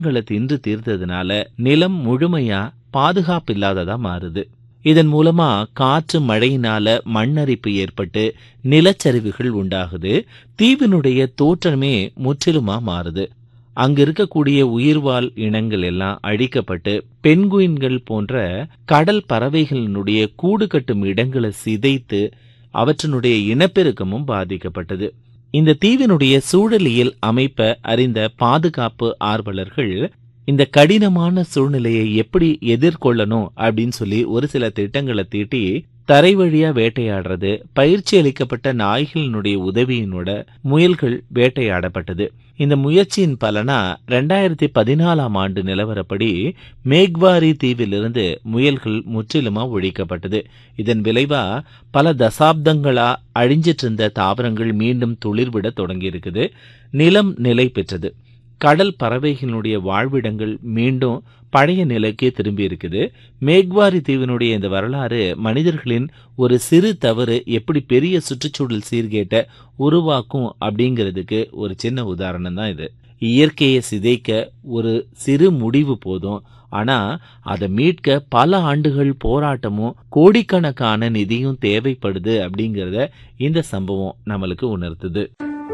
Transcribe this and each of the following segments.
களை தின்று தீர்த்ததுனால நிலம் முழுமையா பாதுகாப்பு இல்லாததா மாறுது இதன் மூலமா காற்று மழையினால மண்ணரிப்பு ஏற்பட்டு நிலச்சரிவுகள் உண்டாகுது தீவினுடைய தோற்றமே முற்றிலுமா மாறுது அங்க இருக்கக்கூடிய உயிர்வாழ் இனங்கள் எல்லாம் அழிக்கப்பட்டு பெண்குயின்கள் போன்ற கடல் பறவைகளினுடைய கூடு கட்டும் இடங்களை சிதைத்து அவற்றினுடைய இனப்பெருக்கமும் பாதிக்கப்பட்டது இந்த தீவினுடைய சூழலியல் அமைப்பை அறிந்த பாதுகாப்பு ஆர்வலர்கள் இந்த கடினமான சூழ்நிலையை எப்படி எதிர்கொள்ளணும் அப்படின்னு சொல்லி ஒரு சில திட்டங்களை தீட்டி தரை வழியா வேட்டையாடுறது பயிற்சி அளிக்கப்பட்ட நாய்களினுடைய உதவியினோட முயல்கள் வேட்டையாடப்பட்டது இந்த முயற்சியின் பலனா ரெண்டாயிரத்தி பதினாலாம் ஆண்டு நிலவரப்படி மேக்வாரி தீவிலிருந்து முயல்கள் முற்றிலுமா ஒழிக்கப்பட்டது இதன் விளைவா பல தசாப்தங்களா அழிஞ்சிட்டு இருந்த தாவரங்கள் மீண்டும் துளிர்விட தொடங்கி இருக்குது நிலம் நிலை பெற்றது கடல் பறவைகளினுடைய வாழ்விடங்கள் மீண்டும் பழைய நிலைக்கே திரும்பி இருக்குது மேக்வாரி தீவினுடைய இந்த வரலாறு மனிதர்களின் ஒரு சிறு தவறு எப்படி பெரிய சுற்றுச்சூழல் சீர்கேட்ட உருவாக்கும் அப்படிங்கிறதுக்கு ஒரு சின்ன உதாரணம் தான் இது இயற்கையை சிதைக்க ஒரு சிறு முடிவு போதும் ஆனா அதை மீட்க பல ஆண்டுகள் போராட்டமும் கோடிக்கணக்கான நிதியும் தேவைப்படுது அப்படிங்கறத இந்த சம்பவம் நம்மளுக்கு உணர்த்துது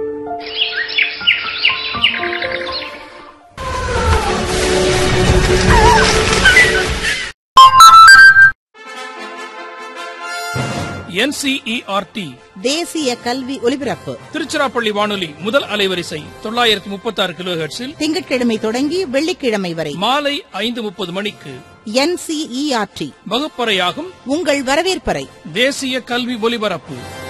என்சிஇஆர்டி தேசிய கல்வி ஒலிபரப்பு திருச்சிராப்பள்ளி வானொலி முதல் அலைவரிசை தொள்ளாயிரத்தி முப்பத்தி ஆறு கிலோ திங்கட்கிழமை தொடங்கி வெள்ளிக்கிழமை வரை மாலை ஐந்து முப்பது மணிக்கு என்சிஇஆர்டி வகுப்பறையாகும் உங்கள் வரவேற்பறை தேசிய கல்வி ஒலிபரப்பு